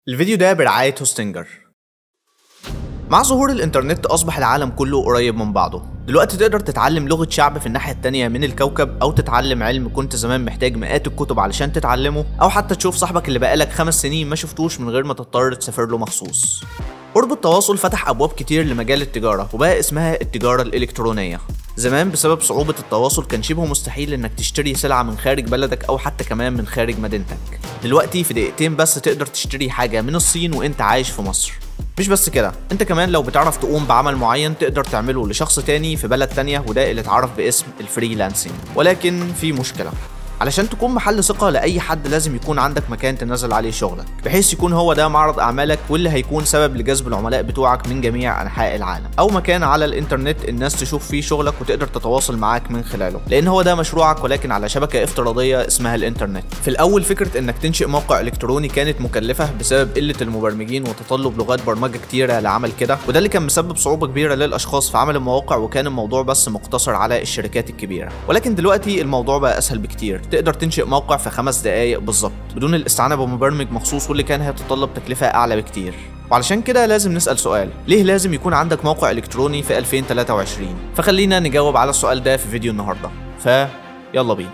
الفيديو ده برعاية هوستنجر مع ظهور الإنترنت أصبح العالم كله قريب من بعضه دلوقتي تقدر تتعلم لغة شعب في الناحية التانية من الكوكب أو تتعلم علم كنت زمان محتاج مئات الكتب علشان تتعلمه أو حتى تشوف صاحبك اللي بقالك خمس سنين ما شفتوش من غير ما تضطر تسافر له مخصوص قرب التواصل فتح أبواب كتير لمجال التجارة وبقى اسمها التجارة الإلكترونية زمان بسبب صعوبة التواصل كان شبه مستحيل انك تشتري سلعة من خارج بلدك او حتى كمان من خارج مدينتك دلوقتي في دقيقتين بس تقدر تشتري حاجة من الصين وانت عايش في مصر مش بس كده انت كمان لو بتعرف تقوم بعمل معين تقدر تعمله لشخص تاني في بلد تانية وده اللي اتعرف باسم الفريلانسنج ولكن في مشكلة علشان تكون محل ثقة لأي حد لازم يكون عندك مكان تنزل عليه شغلك بحيث يكون هو ده معرض أعمالك واللي هيكون سبب لجذب العملاء بتوعك من جميع أنحاء العالم أو مكان على الإنترنت الناس تشوف فيه شغلك وتقدر تتواصل معاك من خلاله لأن هو ده مشروعك ولكن على شبكة افتراضية اسمها الإنترنت في الأول فكرة إنك تنشئ موقع إلكتروني كانت مكلفة بسبب قلة المبرمجين وتطلب لغات برمجة كتيرة لعمل كده وده اللي كان مسبب صعوبة كبيرة للأشخاص في عمل المواقع وكان الموضوع بس مقتصر على الشركات الكبيرة ولكن دلوقتي الموضوع بقى أسهل بكتير تقدر تنشئ موقع في خمس دقايق بالظبط بدون الاستعانة بمبرمج مخصوص واللي كان هيتطلب تكلفة أعلى بكتير وعلشان كده لازم نسأل سؤال ليه لازم يكون عندك موقع إلكتروني في 2023 فخلينا نجاوب على السؤال ده في فيديو النهاردة فيلا بينا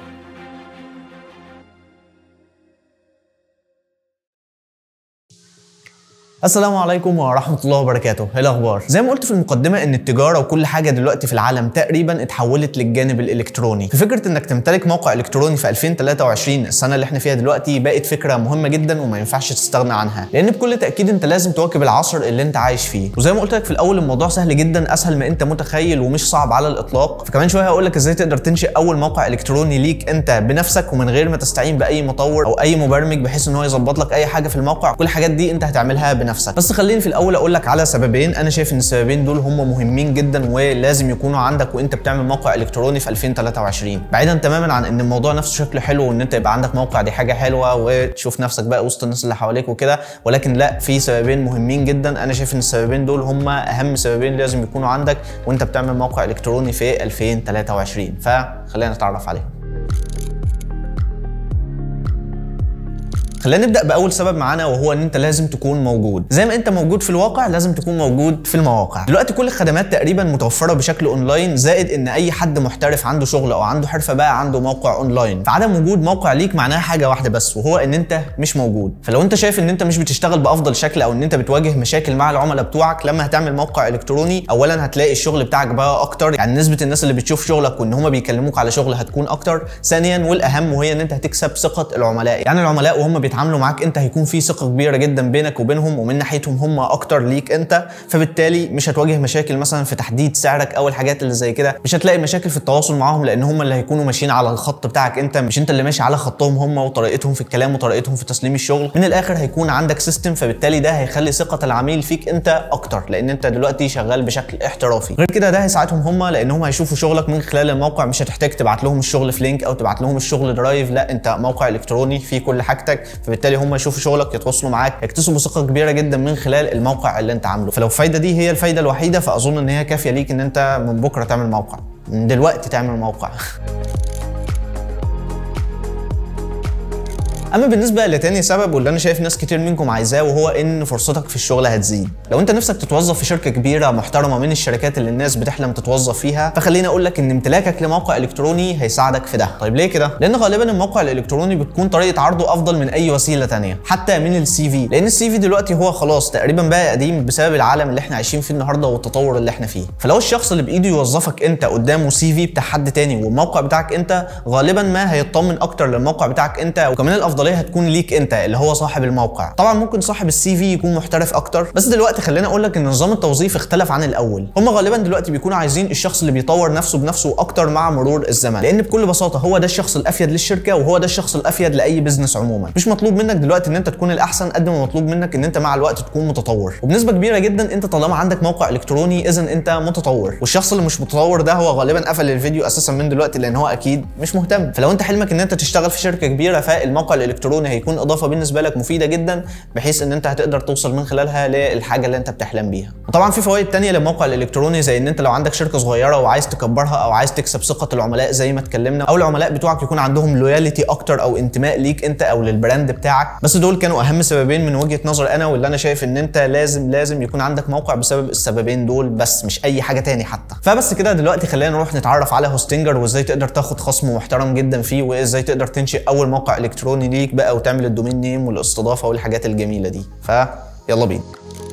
السلام عليكم ورحمة الله وبركاته، ايه الأخبار؟ زي ما قلت في المقدمة إن التجارة وكل حاجة دلوقتي في العالم تقريبا اتحولت للجانب الإلكتروني، ففكرة إنك تمتلك موقع إلكتروني في 2023 السنة اللي احنا فيها دلوقتي بقت فكرة مهمة جدا وما ينفعش تستغنى عنها، لأن بكل تأكيد أنت لازم تواكب العصر اللي أنت عايش فيه، وزي ما قلت لك في الأول الموضوع سهل جدا أسهل ما أنت متخيل ومش صعب على الإطلاق، فكمان شوية هقول لك إزاي تقدر تنشئ أول موقع إلكتروني ليك أنت بنفسك ومن غير ما تستعين بأي مطور أو أي مبرمج بحيث إن هو يظبط لك أي حاجة في الموقع، كل الحاجات دي أنت هتعملها بنفسك، بس خليني في الاول اقول لك على سببين انا شايف ان السببين دول هم مهمين جدا ولازم يكونوا عندك وانت بتعمل موقع الكتروني في 2023 بعيدا تماما عن ان الموضوع نفسه شكله حلو وان انت يبقى عندك موقع دي حاجه حلوه وتشوف نفسك بقى وسط الناس اللي حواليك وكده ولكن لا في سببين مهمين جدا انا شايف ان السببين دول هم اهم سببين لازم يكونوا عندك وانت بتعمل موقع الكتروني في 2023 فخلينا نتعرف عليهم خلينا نبدا باول سبب معانا وهو ان انت لازم تكون موجود زي ما انت موجود في الواقع لازم تكون موجود في المواقع دلوقتي كل الخدمات تقريبا متوفره بشكل اونلاين زائد ان اي حد محترف عنده شغل او عنده حرفه بقى عنده موقع اونلاين فعدم وجود موقع ليك معناها حاجه واحده بس وهو ان انت مش موجود فلو انت شايف ان انت مش بتشتغل بافضل شكل او ان انت بتواجه مشاكل مع العملاء بتوعك لما هتعمل موقع الكتروني اولا هتلاقي الشغل بتاعك بقى اكتر يعني نسبه الناس اللي بتشوف شغلك وان هم بيكلموك على شغل هتكون اكتر ثانيا والاهم وهي ان انت هتكسب ثقه العملاء يعني العملاء وهم بيتعاملوا معاك انت هيكون في ثقه كبيره جدا بينك وبينهم ومن ناحيتهم هم اكتر ليك انت فبالتالي مش هتواجه مشاكل مثلا في تحديد سعرك او الحاجات اللي زي كده مش هتلاقي مشاكل في التواصل معاهم لان هم اللي هيكونوا ماشيين على الخط بتاعك انت مش انت اللي ماشي على خطهم هم وطريقتهم في الكلام وطريقتهم في تسليم الشغل من الاخر هيكون عندك سيستم فبالتالي ده هيخلي ثقه العميل فيك انت اكتر لان انت دلوقتي شغال بشكل احترافي غير كده ده هيساعدهم هم لانهم هيشوفوا شغلك من خلال الموقع مش هتحتاج تبعت لهم الشغل في لينك او تبعت لهم الشغل درايف لا انت موقع الكتروني فيه كل حاجتك فبالتالي هم يشوفوا شغلك يتواصلوا معاك يكتسبوا ثقه كبيره جدا من خلال الموقع اللي انت عامله فلو الفايده دي هي الفايده الوحيده فاظن ان هي كافيه ليك ان انت من بكره تعمل موقع من دلوقتي تعمل موقع اما بالنسبه لتاني سبب واللي انا شايف ناس كتير منكم عايزاه وهو ان فرصتك في الشغل هتزيد لو انت نفسك تتوظف في شركه كبيره محترمه من الشركات اللي الناس بتحلم تتوظف فيها فخليني اقول لك ان امتلاكك لموقع الكتروني هيساعدك في ده طيب ليه كده لان غالبا الموقع الالكتروني بتكون طريقه عرضه افضل من اي وسيله تانية حتى من السي في لان السي في دلوقتي هو خلاص تقريبا بقى قديم بسبب العالم اللي احنا عايشين فيه النهارده والتطور اللي احنا فيه فلو الشخص اللي بايده يوظفك انت قدامه سي في بتاع حد تاني والموقع بتاعك انت غالبا ما هيطمن اكتر للموقع بتاعك انت وكمان الافضليه هتكون ليك انت اللي هو صاحب الموقع طبعا ممكن صاحب السي في يكون محترف اكتر بس دلوقتي خلينا اقول لك ان نظام التوظيف اختلف عن الاول هم غالبا دلوقتي بيكونوا عايزين الشخص اللي بيطور نفسه بنفسه اكتر مع مرور الزمن لان بكل بساطه هو ده الشخص الافيد للشركه وهو ده الشخص الافيد لاي بزنس عموما مش مطلوب منك دلوقتي ان انت تكون الاحسن قد ما مطلوب منك ان انت مع الوقت تكون متطور وبنسبه كبيره جدا انت طالما عندك موقع الكتروني اذا انت متطور والشخص اللي مش متطور ده هو غالبا قفل الفيديو اساسا من دلوقتي لان هو اكيد مش مهتم فلو انت حلمك ان انت تشتغل في شركه كبيره فالموقع الكتروني هيكون اضافه بالنسبه لك مفيده جدا بحيث ان انت هتقدر توصل من خلالها للحاجه اللي انت بتحلم بيها وطبعا في فوائد تانية للموقع الالكتروني زي ان انت لو عندك شركه صغيره وعايز تكبرها او عايز تكسب ثقه العملاء زي ما اتكلمنا او العملاء بتوعك يكون عندهم لويالتي اكتر او انتماء ليك انت او للبراند بتاعك بس دول كانوا اهم سببين من وجهه نظر انا واللي انا شايف ان انت لازم لازم يكون عندك موقع بسبب السببين دول بس مش اي حاجه تاني حتى فبس كده دلوقتي خلينا نروح نتعرف على هوستنجر وازاي تقدر تاخد خصم محترم جدا فيه وازاي تقدر تنشئ اول موقع الكتروني ليك بقى وتعمل الدومين نيم والاستضافه والحاجات الجميله دي فيلا بينا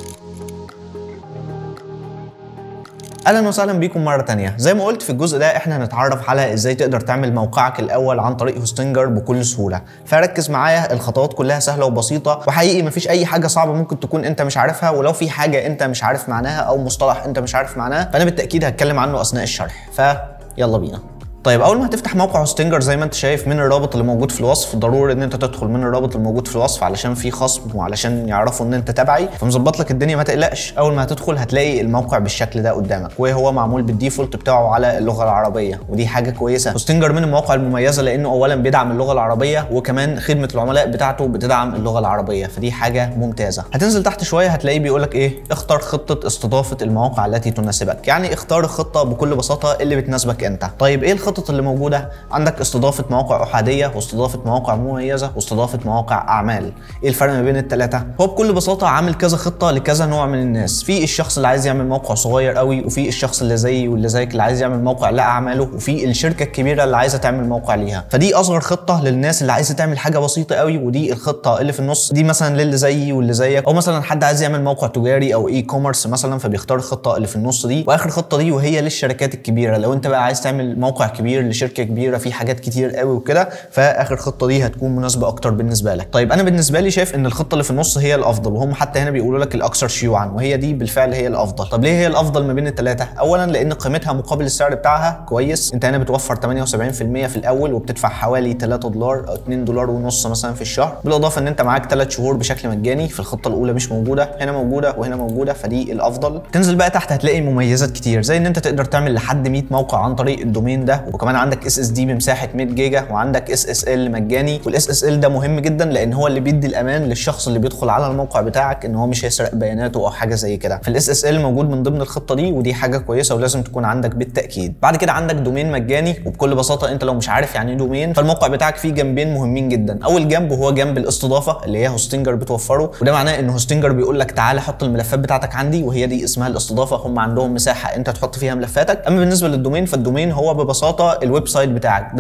اهلا وسهلا بيكم مره تانية زي ما قلت في الجزء ده احنا هنتعرف على ازاي تقدر تعمل موقعك الاول عن طريق هوستنجر بكل سهوله فركز معايا الخطوات كلها سهله وبسيطه وحقيقي مفيش اي حاجه صعبه ممكن تكون انت مش عارفها ولو في حاجه انت مش عارف معناها او مصطلح انت مش عارف معناه فانا بالتاكيد هتكلم عنه اثناء الشرح فيلا بينا طيب اول ما هتفتح موقع هوستنجر زي ما انت شايف من الرابط اللي موجود في الوصف ضروري ان انت تدخل من الرابط الموجود في الوصف علشان في خصم وعلشان يعرفوا ان انت تبعي فمظبط لك الدنيا ما تقلقش اول ما هتدخل هتلاقي الموقع بالشكل ده قدامك وهو معمول بالديفولت بتاعه على اللغه العربيه ودي حاجه كويسه هوستنجر من المواقع المميزه لانه اولا بيدعم اللغه العربيه وكمان خدمه العملاء بتاعته بتدعم اللغه العربيه فدي حاجه ممتازه هتنزل تحت شويه هتلاقيه بيقول لك ايه اختر خطه استضافه المواقع التي تناسبك يعني اختار الخطه بكل بساطه اللي بتناسبك انت طيب ايه الخطط اللي موجوده عندك استضافه مواقع احاديه واستضافه مواقع مميزه واستضافه مواقع اعمال ايه الفرق ما بين الثلاثه هو بكل بساطه عامل كذا خطه لكذا نوع من الناس في الشخص اللي عايز يعمل موقع صغير قوي وفي الشخص اللي زيي واللي زيك اللي عايز يعمل موقع لاعماله وفي الشركه الكبيره اللي عايزه تعمل موقع ليها فدي اصغر خطه للناس اللي عايزه تعمل حاجه بسيطه قوي ودي الخطه اللي في النص دي مثلا للي زيي واللي زيك او مثلا حد عايز يعمل موقع تجاري او اي كوميرس مثلا فبيختار الخطه اللي في النص دي واخر خطه دي وهي للشركات الكبيره لو انت بقى عايز تعمل موقع كبير لشركه كبيره في حاجات كتير قوي وكده فاخر خطه دي هتكون مناسبه اكتر بالنسبه لك طيب انا بالنسبه لي شايف ان الخطه اللي في النص هي الافضل وهم حتى هنا بيقولوا لك الاكثر شيوعا وهي دي بالفعل هي الافضل طب ليه هي الافضل ما بين الثلاثه اولا لان قيمتها مقابل السعر بتاعها كويس انت هنا بتوفر 78% في الاول وبتدفع حوالي 3 دولار او 2 دولار ونص مثلا في الشهر بالاضافه ان انت معاك 3 شهور بشكل مجاني في الخطه الاولى مش موجوده هنا موجوده وهنا موجوده فدي الافضل تنزل بقى تحت هتلاقي مميزات كتير زي ان انت تقدر تعمل لحد 100 موقع عن طريق الدومين ده وكمان عندك اس اس دي بمساحه 100 جيجا وعندك اس اس ال مجاني والاس اس ال ده مهم جدا لان هو اللي بيدي الامان للشخص اللي بيدخل على الموقع بتاعك ان هو مش هيسرق بياناته او حاجه زي كده فالاس اس ال موجود من ضمن الخطه دي ودي حاجه كويسه ولازم تكون عندك بالتاكيد بعد كده عندك دومين مجاني وبكل بساطه انت لو مش عارف يعني ايه دومين فالموقع بتاعك فيه جنبين مهمين جدا اول جنب هو جنب الاستضافه اللي هي هوستنجر بتوفره وده معناه ان هوستنجر بيقول لك تعالى حط الملفات بتاعتك عندي وهي دي اسمها الاستضافه هم عندهم مساحه انت تحط فيها ملفاتك اما بالنسبه للدومين فالدومين هو ببساطه الويب سايت بتاعك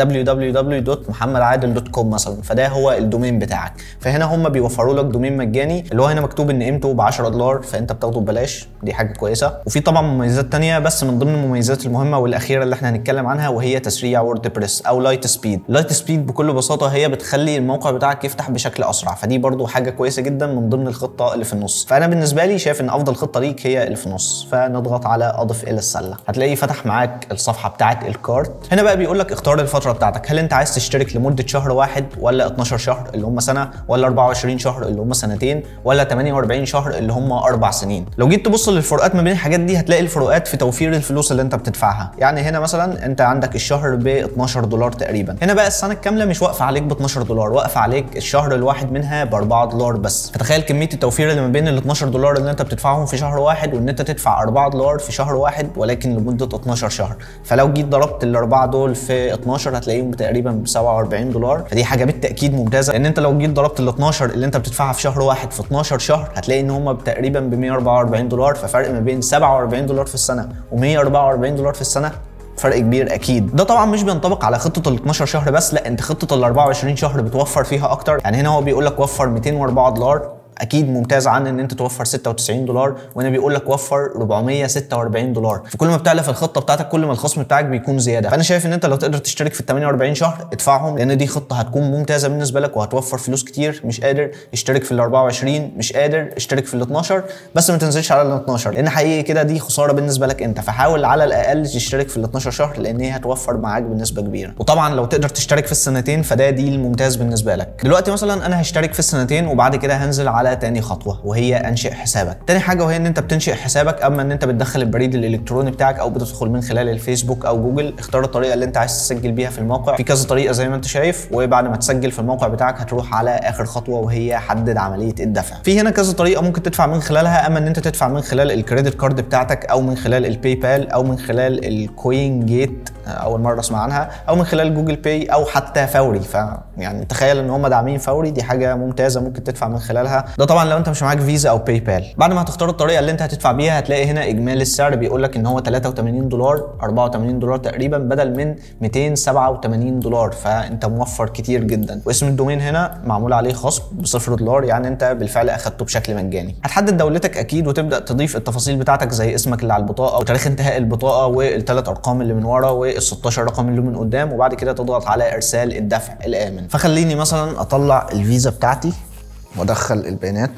www.محمدعادل.com مثلا فده هو الدومين بتاعك فهنا هم بيوفروا لك دومين مجاني اللي هو هنا مكتوب ان قيمته ب 10 دولار فانت بتاخده ببلاش دي حاجه كويسه وفي طبعا مميزات تانية بس من ضمن المميزات المهمه والاخيره اللي احنا هنتكلم عنها وهي تسريع ووردبريس او لايت سبيد لايت سبيد بكل بساطه هي بتخلي الموقع بتاعك يفتح بشكل اسرع فدي برضو حاجه كويسه جدا من ضمن الخطه اللي في النص فانا بالنسبه لي شايف ان افضل خطه ليك هي اللي في النص فنضغط على اضف الى السله هتلاقيه فتح معاك الصفحه بتاعت الكارت هنا بقى بيقول لك اختار الفتره بتاعتك هل انت عايز تشترك لمده شهر واحد ولا 12 شهر اللي هم سنه ولا 24 شهر اللي هم سنتين ولا 48 شهر اللي هم اربع سنين لو جيت تبص للفروقات ما بين الحاجات دي هتلاقي الفروقات في توفير الفلوس اللي انت بتدفعها يعني هنا مثلا انت عندك الشهر ب 12 دولار تقريبا هنا بقى السنه الكامله مش واقفه عليك ب 12 دولار واقفه عليك الشهر الواحد منها ب 4 دولار بس فتخيل كميه التوفير اللي ما بين ال 12 دولار اللي انت بتدفعهم في شهر واحد وان انت تدفع 4 دولار في شهر واحد ولكن لمده 12 شهر فلو جيت ضربت الاربعه دول في 12 هتلاقيهم تقريبا ب 47 دولار فدي حاجه بالتاكيد ممتازه لان انت لو جيت ضربت ال 12 اللي انت بتدفعها في شهر واحد في 12 شهر هتلاقي ان هم تقريبا ب 144 دولار ففرق ما بين 47 دولار في السنه و144 دولار في السنه فرق كبير اكيد ده طبعا مش بينطبق على خطه ال 12 شهر بس لا انت خطه ال 24 شهر بتوفر فيها اكتر يعني هنا هو بيقول لك وفر 204 دولار اكيد ممتاز عن ان انت توفر 96 دولار وهنا بيقول لك وفر 446 دولار فكل ما بتعلى في الخطه بتاعتك كل ما الخصم بتاعك بيكون زياده فانا شايف ان انت لو تقدر تشترك في ال 48 شهر ادفعهم لان دي خطه هتكون ممتازه بالنسبه لك وهتوفر فلوس كتير مش قادر اشترك في ال 24 مش قادر اشترك في ال 12 بس ما تنزلش على ال 12 لان حقيقي كده دي خساره بالنسبه لك انت فحاول على الاقل تشترك في ال 12 شهر لان هي هتوفر معاك بنسبه كبيره وطبعا لو تقدر تشترك في السنتين فده دي الممتاز بالنسبه لك دلوقتي مثلا انا هشترك في السنتين وبعد كده هنزل على على تاني خطوه وهي انشئ حسابك تاني حاجه وهي ان انت بتنشئ حسابك اما ان انت بتدخل البريد الالكتروني بتاعك او بتدخل من خلال الفيسبوك او جوجل اختار الطريقه اللي انت عايز تسجل بيها في الموقع في كذا طريقه زي ما انت شايف وبعد ما تسجل في الموقع بتاعك هتروح على اخر خطوه وهي حدد عمليه الدفع في هنا كذا طريقه ممكن تدفع من خلالها اما ان انت تدفع من خلال الكريدت كارد بتاعتك او من خلال الباي بال او من خلال الكوين جيت اول مره اسمع عنها او من خلال جوجل باي او حتى فوري فيعني تخيل ان هم داعمين فوري دي حاجه ممتازه ممكن تدفع من خلالها ده طبعا لو انت مش معاك فيزا او باي بال بعد ما هتختار الطريقه اللي انت هتدفع بيها هتلاقي هنا اجمالي السعر بيقول لك ان هو 83 دولار 84 دولار تقريبا بدل من 287 دولار فانت موفر كتير جدا واسم الدومين هنا معمول عليه خصم بصفر دولار يعني انت بالفعل اخدته بشكل مجاني هتحدد دولتك اكيد وتبدا تضيف التفاصيل بتاعتك زي اسمك اللي على البطاقه وتاريخ انتهاء البطاقه والثلاث ارقام اللي من ورا وال 16 رقم اللي من قدام وبعد كده تضغط على ارسال الدفع الامن فخليني مثلا اطلع الفيزا بتاعتي وادخل البيانات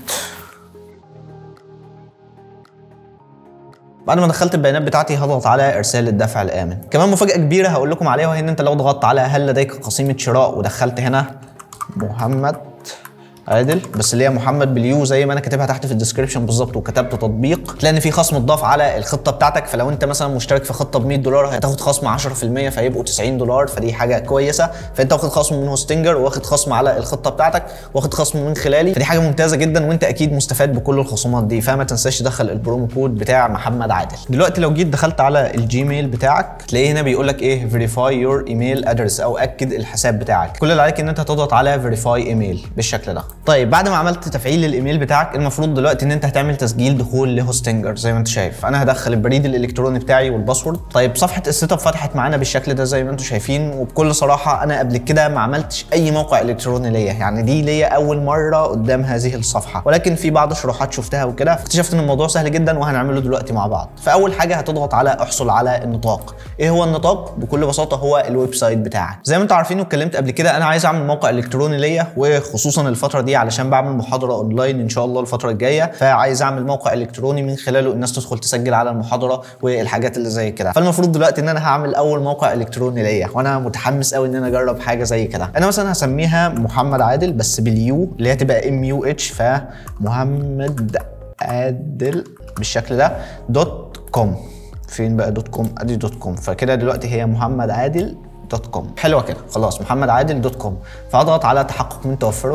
بعد ما دخلت البيانات بتاعتي هضغط على ارسال الدفع الامن كمان مفاجاه كبيره هقول لكم عليها وهي ان انت لو ضغطت على هل لديك قسيمه شراء ودخلت هنا محمد عادل بس اللي هي محمد باليو زي ما انا كاتبها تحت في الديسكربشن بالظبط وكتبت تطبيق تلاقي ان في خصم اتضاف على الخطه بتاعتك فلو انت مثلا مشترك في خطه ب 100 دولار هتاخد خصم 10% فيبقوا 90 دولار فدي حاجه كويسه فانت واخد خصم من هوستنجر واخد خصم على الخطه بتاعتك واخد خصم من خلالي فدي حاجه ممتازه جدا وانت اكيد مستفاد بكل الخصومات دي فما تنساش تدخل البرومو كود بتاع محمد عادل دلوقتي لو جيت دخلت على الجيميل بتاعك تلاقيه هنا بيقول لك ايه فيريفاي يور ايميل ادرس او اكد الحساب بتاعك كل اللي عليك ان انت تضغط على فيريفاي ايميل بالشكل ده طيب بعد ما عملت تفعيل للايميل بتاعك المفروض دلوقتي ان انت هتعمل تسجيل دخول لهوستنجر زي ما انت شايف انا هدخل البريد الالكتروني بتاعي والباسورد طيب صفحه السيت اب فتحت معانا بالشكل ده زي ما انتم شايفين وبكل صراحه انا قبل كده ما عملتش اي موقع الكتروني ليا يعني دي ليا اول مره قدام هذه الصفحه ولكن في بعض الشروحات شفتها وكده اكتشفت ان الموضوع سهل جدا وهنعمله دلوقتي مع بعض فاول حاجه هتضغط على احصل على النطاق ايه هو النطاق بكل بساطه هو الويب سايت بتاعك زي ما انتم عارفين واتكلمت قبل كده انا عايز اعمل موقع الكتروني ليا وخصوصا الفتره دي علشان بعمل محاضره اونلاين ان شاء الله الفتره الجايه فعايز اعمل موقع الكتروني من خلاله الناس تدخل تسجل على المحاضره والحاجات اللي زي كده فالمفروض دلوقتي ان انا هعمل اول موقع الكتروني ليا وانا متحمس قوي ان انا اجرب حاجه زي كده انا مثلا هسميها محمد عادل بس باليو اللي هي تبقى ام يو اتش فمحمد عادل بالشكل ده دوت كوم فين بقى دوت كوم ادي دوت كوم فكده دلوقتي هي محمد عادل دوت كوم حلوه كده خلاص محمد عادل دوت كوم فاضغط على تحقق من توفره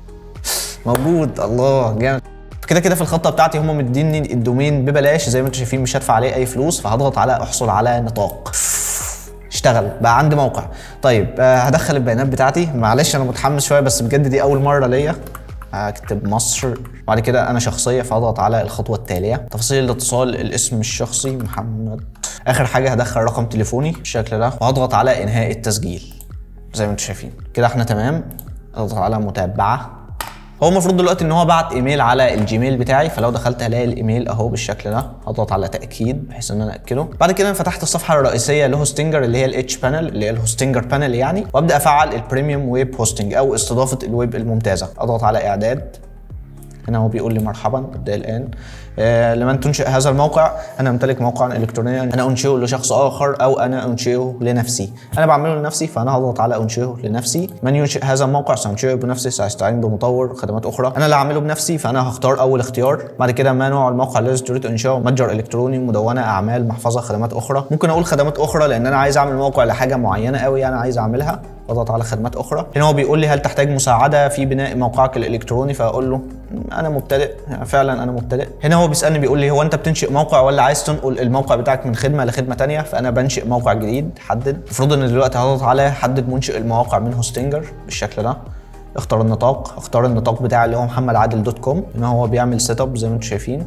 موجود الله جامد كده كده في الخطه بتاعتي هم مديني الدومين ببلاش زي ما انتم شايفين مش هدفع عليه اي فلوس فهضغط على احصل على نطاق اشتغل بقى عندي موقع طيب آه هدخل البيانات بتاعتي معلش انا متحمس شويه بس بجد دي اول مره ليا هكتب مصر بعد كده انا شخصيه فاضغط على الخطوه التاليه تفاصيل الاتصال الاسم الشخصي محمد اخر حاجه هدخل رقم تليفوني بالشكل ده وهضغط على انهاء التسجيل زي ما انتم شايفين كده احنا تمام اضغط على متابعه هو المفروض دلوقتي ان هو بعت ايميل على الجيميل بتاعي فلو دخلت هلاقي الايميل اهو بالشكل ده هضغط على تاكيد بحيث ان انا ااكده بعد كده فتحت الصفحه الرئيسيه لهوستنجر اللي هي الاتش بانل اللي هي الهوستنجر بانل يعني وابدا افعل البريميوم ويب هوستنج او استضافه الويب الممتازه اضغط على اعداد هنا هو بيقول لي مرحبا ابدا الان آه لمن تنشئ هذا الموقع انا امتلك موقعا الكترونيا انا انشئه لشخص اخر او انا انشئه لنفسي انا بعمله لنفسي فانا هضغط على انشئه لنفسي من ينشئ هذا الموقع سانشئه بنفسي ساستعين بمطور خدمات اخرى انا اللي هعمله بنفسي فانا هختار اول اختيار بعد كده ما نوع الموقع الذي تريد انشاؤه متجر الكتروني مدونه اعمال محفظه خدمات اخرى ممكن اقول خدمات اخرى لان انا عايز اعمل موقع لحاجه معينه قوي انا عايز اعملها اضغط على خدمات اخرى هنا هو بيقول لي هل تحتاج مساعده في بناء موقعك الالكتروني فاقول له انا مبتدئ فعلا انا مبتدئ هنا هو بيسالني بيقول لي هو انت بتنشئ موقع ولا عايز تنقل الموقع بتاعك من خدمه لخدمه تانية فانا بنشئ موقع جديد حدد المفروض ان دلوقتي هضغط على حدد منشئ المواقع من هوستنجر بالشكل ده اختار النطاق اختار النطاق بتاعي اللي هو محمد عادل دوت كوم هنا هو بيعمل سيت اب زي ما انتم شايفين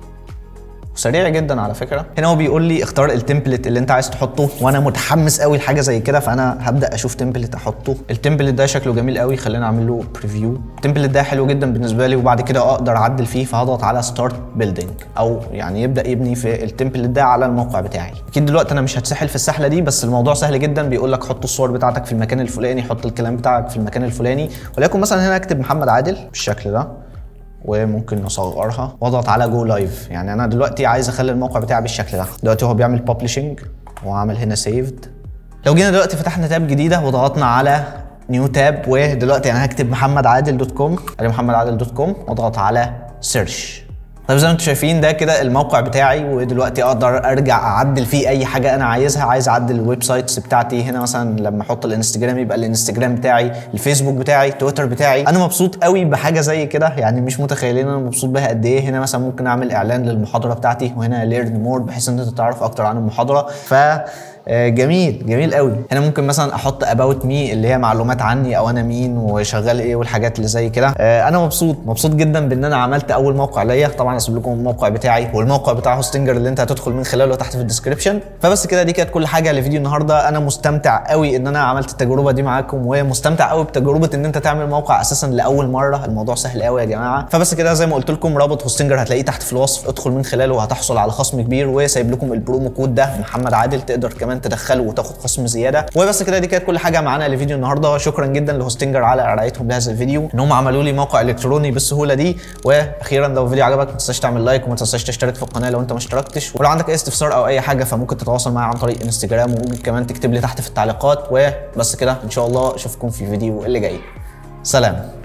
سريع جدا على فكره هنا هو بيقول لي اختار التمبلت اللي انت عايز تحطه وانا متحمس قوي لحاجه زي كده فانا هبدا اشوف تمبلت احطه التمبلت ده شكله جميل قوي خلينا اعمل له بريفيو التمبلت ده حلو جدا بالنسبه لي وبعد كده اقدر اعدل فيه فهضغط على ستارت بيلدينج او يعني يبدا يبني في التمبلت ده على الموقع بتاعي اكيد دلوقتي انا مش هتسحل في السحله دي بس الموضوع سهل جدا بيقول لك حط الصور بتاعتك في المكان الفلاني حط الكلام بتاعك في المكان الفلاني ولكن مثلا هنا اكتب محمد عادل بالشكل ده وممكن نصغرها واضغط على جو لايف يعني انا دلوقتي عايز اخلي الموقع بتاعي بالشكل ده دلوقتي هو بيعمل ببلشنج وعامل هنا سيفد لو جينا دلوقتي فتحنا تاب جديده وضغطنا على نيو تاب ودلوقتي انا هكتب محمد عادل دوت كوم ادي محمد عادل دوت كوم واضغط على سيرش طيب زي ما انتم شايفين ده كده الموقع بتاعي ودلوقتي اقدر ارجع اعدل فيه اي حاجه انا عايزها عايز اعدل الويب سايتس بتاعتي هنا مثلا لما احط الانستجرام يبقى الانستجرام بتاعي الفيسبوك بتاعي تويتر بتاعي انا مبسوط قوي بحاجه زي كده يعني مش متخيلين انا مبسوط بيها قد ايه هنا مثلا ممكن اعمل اعلان للمحاضره بتاعتي وهنا ليرن مور بحيث ان انت تعرف اكتر عن المحاضره ف آه، جميل جميل قوي هنا ممكن مثلا احط اباوت مي اللي هي معلومات عني او انا مين وشغال ايه والحاجات اللي زي كده آه، انا مبسوط مبسوط جدا بان انا عملت اول موقع ليا طبعا اسيب لكم الموقع بتاعي والموقع بتاع هوستنجر اللي انت هتدخل من خلاله تحت في الديسكربشن فبس كده دي كانت كل حاجه لفيديو النهارده انا مستمتع قوي ان انا عملت التجربه دي معاكم ومستمتع قوي بتجربه ان انت تعمل موقع اساسا لاول مره الموضوع سهل قوي يا جماعه فبس كده زي ما قلت لكم رابط هوستنجر هتلاقيه تحت في الوصف ادخل من خلاله وهتحصل على خصم كبير وسايب لكم البرومو كود ده محمد عادل تقدر كمان تدخله وتاخد خصم زياده وبس كده دي كانت كل حاجه معانا لفيديو النهارده شكرا جدا لهوستنجر على رعايتهم لهذا الفيديو ان هم عملوا لي موقع الكتروني بالسهوله دي واخيرا لو الفيديو عجبك ما تنساش تعمل لايك وما تنساش تشترك في القناه لو انت ما اشتركتش ولو عندك اي استفسار او اي حاجه فممكن تتواصل معايا عن طريق انستجرام وممكن كمان تكتب لي تحت في التعليقات وبس كده ان شاء الله اشوفكم في الفيديو اللي جاي سلام